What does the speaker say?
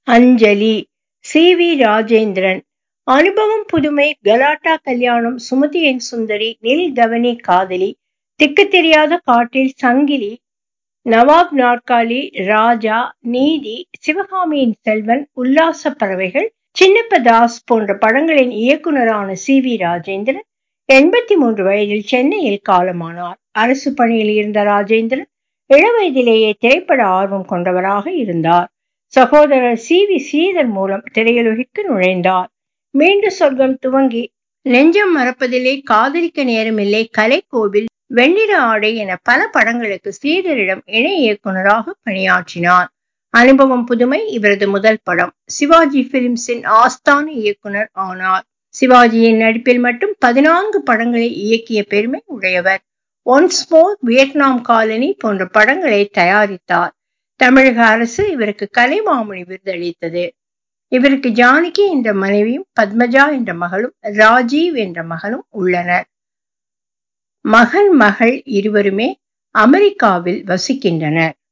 அஞ்சலி C V Rajendran அனுபவம் புதுமை கலாட்டா கல்யாணம் சுமதி என் சுந்தரி நில் கவனி காதலி திக்கு தெரியாத காட்டில் சங்கிலி நவாப் நாற்காலி ராஜா நீதி சிவகாமியின் செல்வன் உல்லாச பறவைகள் சின்னப்ப தாஸ் போன்ற படங்களின் இயக்குனரான சி வி ராஜேந்திரன் எண்பத்தி மூன்று வயதில் சென்னையில் காலமானார் அரசு பணியில் இருந்த ராஜேந்திரன் இளவயதிலேயே திரைப்பட ஆர்வம் கொண்டவராக இருந்தார் சகோதரர் சி வி ஸ்ரீதர் மூலம் திரையுலகிற்கு நுழைந்தார் மீண்டு சொர்க்கம் துவங்கி நெஞ்சம் மறப்பதில்லை காதலிக்க நேரமில்லை கலைக்கோவில் வெண்ணிற ஆடை என பல படங்களுக்கு ஸ்ரீதரிடம் இணை இயக்குனராக பணியாற்றினார் அனுபவம் புதுமை இவரது முதல் படம் சிவாஜி பிலிம்ஸின் ஆஸ்தான இயக்குனர் ஆனார் சிவாஜியின் நடிப்பில் மட்டும் பதினான்கு படங்களை இயக்கிய பெருமை உடையவர் ஒன்ஸ் மோர் வியட்நாம் காலனி போன்ற படங்களை தயாரித்தார் தமிழக அரசு இவருக்கு கலைமாமணி விருது அளித்தது இவருக்கு ஜானகி என்ற மனைவியும் பத்மஜா என்ற மகளும் ராஜீவ் என்ற மகனும் உள்ளனர் மகன் மகள் இருவருமே அமெரிக்காவில் வசிக்கின்றனர்